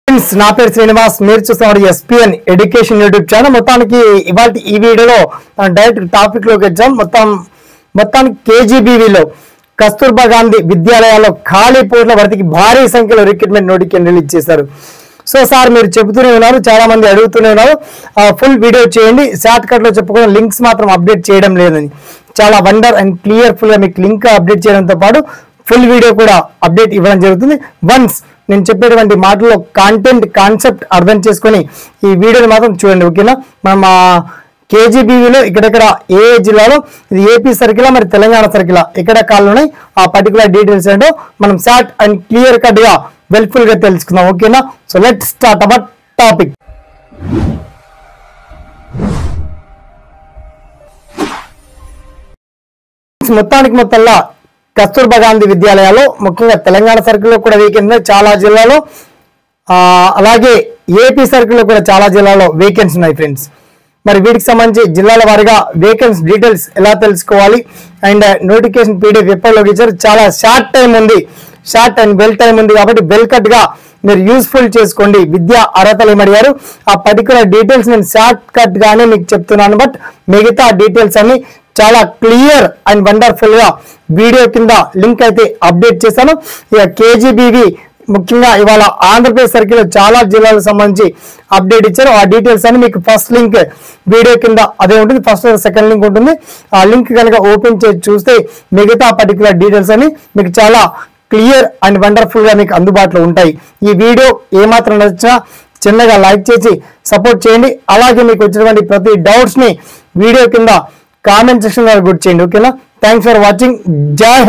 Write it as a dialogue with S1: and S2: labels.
S1: Friends నా పేరు శ్రీనివాస్ మీరు చూస్తున్నారు ఎస్పీఎన్ ఎడ్యుకేషన్ యూట్యూబ్ ఛానల్ మొత్తానికి ఇవాళ ఈ వీడియోలో మనం డైరెక్ట్ టాపిక్ లోకి వచ్చాం మొత్తం మొత్తానికి కేజీబీవీలో కస్తూర్బా గాంధీ విద్యాలయాల్లో ఖాళీ పోస్టుల భర్తీకి భారీ సంఖ్యలో రిక్రూట్మెంట్ నోటిఫికేషన్ రిలీజ్ చేశారు సో సార్ మీరు చెబుతూనే ఉన్నారు చాలా మంది అడుగుతూనే ఉన్నారు ఫుల్ వీడియో చేయండి షార్ట్ కట్ లో చెప్పుకున్న లింక్స్ మాత్రం అప్డేట్ చేయడం లేదని చాలా వండర్ అండ్ క్లియర్ ఫుల్ గా మీకు లింక్ అప్డేట్ చేయడంతో పాటు ఫుల్ వీడియో కూడా అప్డేట్ ఇవ్వడం జరుగుతుంది వన్స్ నేను చెప్పేటువంటి మాటల్లో కాంటెంట్ కాన్సెప్ట్ అర్థం చేసుకొని ఈ వీడియోని మాత్రం చూడండి ఓకేనా మనం కేజీబీవీలో ఇక్కడెక్కడ ఏ ఏ జిల్లాలో ఇది ఏపీ సర్కిలా మరి తెలంగాణ సర్కిలా ఎక్కడ కాళ్ళు ఉన్నాయి ఆ పర్టికులర్ డీటెయిల్స్ ఏంటో మనం షార్ట్ అండ్ క్లియర్ కట్ గా వెల్ఫుల్ గా తెలుసుకుందాం ఓకేనా so let start our topic మొత్తానికి మొత్తంలో కస్తూర్బా గాంధీ విద్యాలయాల్లో ముఖ్యంగా తెలంగాణ సర్కిల్లో కూడా వేకెన్సీ చాలా జిల్లాలో ఆ, అలాగే ఏపీ సర్కిల్లో కూడా చాలా జిల్లాలో వేకెన్సీ ఉన్నాయి ఫ్రెండ్స్ మరి వీటికి సంబంధించి జిల్లాల వారిగా వేకెన్సీ డీటెయిల్స్ ఎలా తెలుసుకోవాలి అండ్ నోటిఫికేషన్ పీడిఎఫ్ ఎప్పటిలోకి ఇచ్చారు చాలా షార్ట్ టైం ఉంది షార్ట్ అండ్ వెల్ టైం ఉంది కాబట్టి వెల్ కట్ గా మీరు యూస్ఫుల్ చేసుకోండి విద్యా అర్హతలు ఏమడిగారు ఆ పర్టికులర్ డీటెయిల్స్ నేను షార్ట్ కట్ గానే మీకు చెప్తున్నాను బట్ మిగతా డీటెయిల్స్ అన్ని చాలా క్లియర్ అండ్ వండర్ఫుల్ గా వీడియో కింద లింక్ అయితే అప్డేట్ చేశాను ఇక కేజీబీవి ముఖ్యంగా ఇవాళ ఆంధ్రప్రదేశ్ సర్కిల్ చాలా జిల్లాలకు సంబంధించి అప్డేట్ ఇచ్చారు ఆ డీటెయిల్స్ అని మీకు ఫస్ట్ లింక్ వీడియో కింద అదే ఉంటుంది ఫస్ట్ సెకండ్ లింక్ ఉంటుంది ఆ లింక్ కనుక ఓపెన్ చేసి చూస్తే మిగతా పర్టికులర్ డీటెయిల్స్ అని మీకు చాలా క్లియర్ అండ్ వండర్ఫుల్ గా మీకు అందుబాటులో ఉంటాయి ఈ వీడియో ఏమాత్రం నచ్చినా చిన్నగా లైక్ చేసి సపోర్ట్ చేయండి అలాగే మీకు వచ్చినటువంటి ప్రతి డౌట్స్ ని వీడియో కింద కామెంట్ సెక్షన్ లో గుర్తు చేయండి ఓకేనా థ్యాంక్స్ ఫర్ వాచింగ్ జై హింద్.